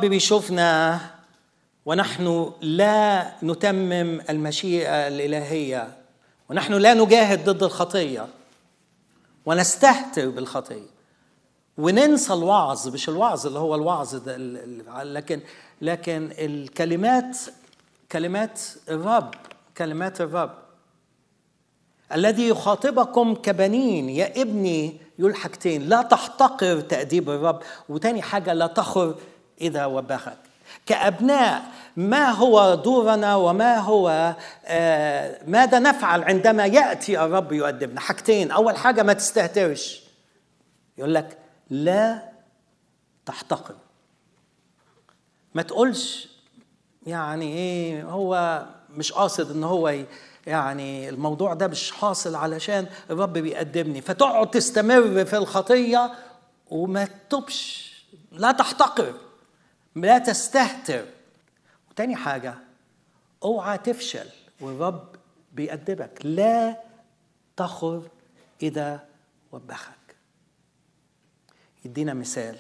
بيشوفنا ونحن لا نتمم المشيئه الالهيه ونحن لا نجاهد ضد الخطيه ونستهتر بالخطيه وننسى الوعظ مش الوعظ اللي هو الوعظ ده لكن لكن الكلمات كلمات الرب كلمات الرب الذي يخاطبكم كبنين يا ابني يقول حاجتين لا تحتقر تأديب الرب وتاني حاجة لا تخر إذا وبخك كأبناء ما هو دورنا وما هو آه ماذا نفعل عندما يأتي الرب يؤدبنا حاجتين أول حاجة ما تستهترش يقول لك لا تحتقر ما تقولش يعني ايه هو مش قاصد ان هو يعني الموضوع ده مش حاصل علشان الرب بيقدمني فتقعد تستمر في الخطيه وما تتوبش لا تحتقر لا تستهتر وتاني حاجه اوعى تفشل والرب بيأدبك لا تخر اذا وبخك يدينا مثال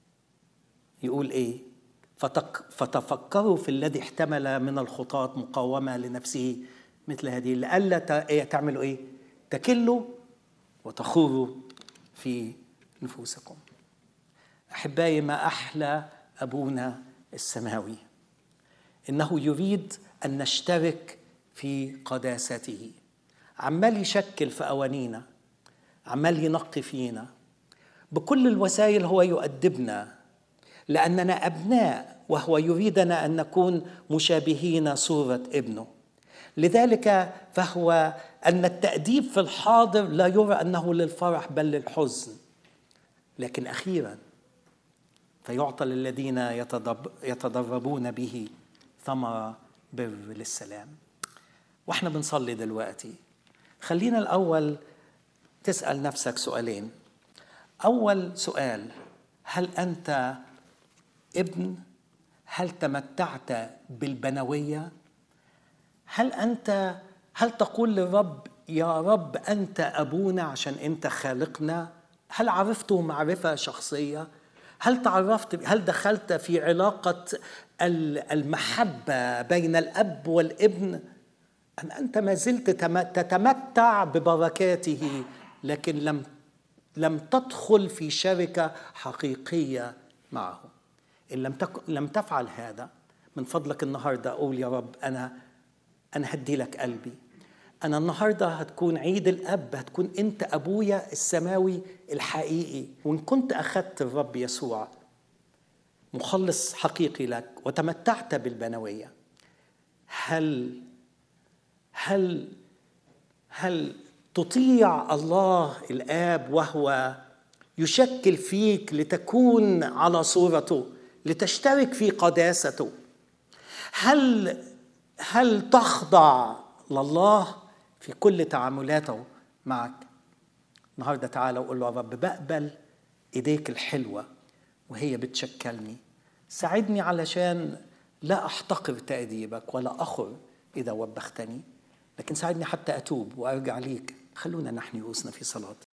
يقول ايه فتك فتفكروا في الذي احتمل من الخطاة مقاومة لنفسه مثل هذه لئلا تعملوا ايه تكلوا وتخوروا في نفوسكم احبائي ما احلى ابونا السماوي انه يريد ان نشترك في قداسته عمال يشكل في اوانينا عمال ينقي فينا بكل الوسائل هو يؤدبنا لاننا ابناء وهو يريدنا ان نكون مشابهين صوره ابنه لذلك فهو ان التاديب في الحاضر لا يرى انه للفرح بل للحزن لكن اخيرا فيعطى للذين يتدربون به ثمره بر للسلام واحنا بنصلي دلوقتي خلينا الاول تسال نفسك سؤالين اول سؤال هل انت ابن هل تمتعت بالبنويه هل انت هل تقول للرب يا رب انت ابونا عشان انت خالقنا هل عرفته معرفه شخصيه هل تعرفت هل دخلت في علاقه المحبه بين الاب والابن ام انت ما زلت تتمتع ببركاته لكن لم لم تدخل في شركه حقيقيه معه ان لم تك... لم تفعل هذا من فضلك النهارده قول يا رب انا انا هدي لك قلبي انا النهارده هتكون عيد الاب هتكون انت ابويا السماوي الحقيقي وان كنت اخذت الرب يسوع مخلص حقيقي لك وتمتعت بالبنويه هل هل هل تطيع الله الاب وهو يشكل فيك لتكون على صورته لتشترك في قداسته هل هل تخضع لله في كل تعاملاته معك النهارده تعالى وقول له يا رب بقبل ايديك الحلوه وهي بتشكلني ساعدني علشان لا احتقر تاديبك ولا اخر اذا وبختني لكن ساعدني حتى اتوب وارجع ليك خلونا نحن رؤوسنا في صلاه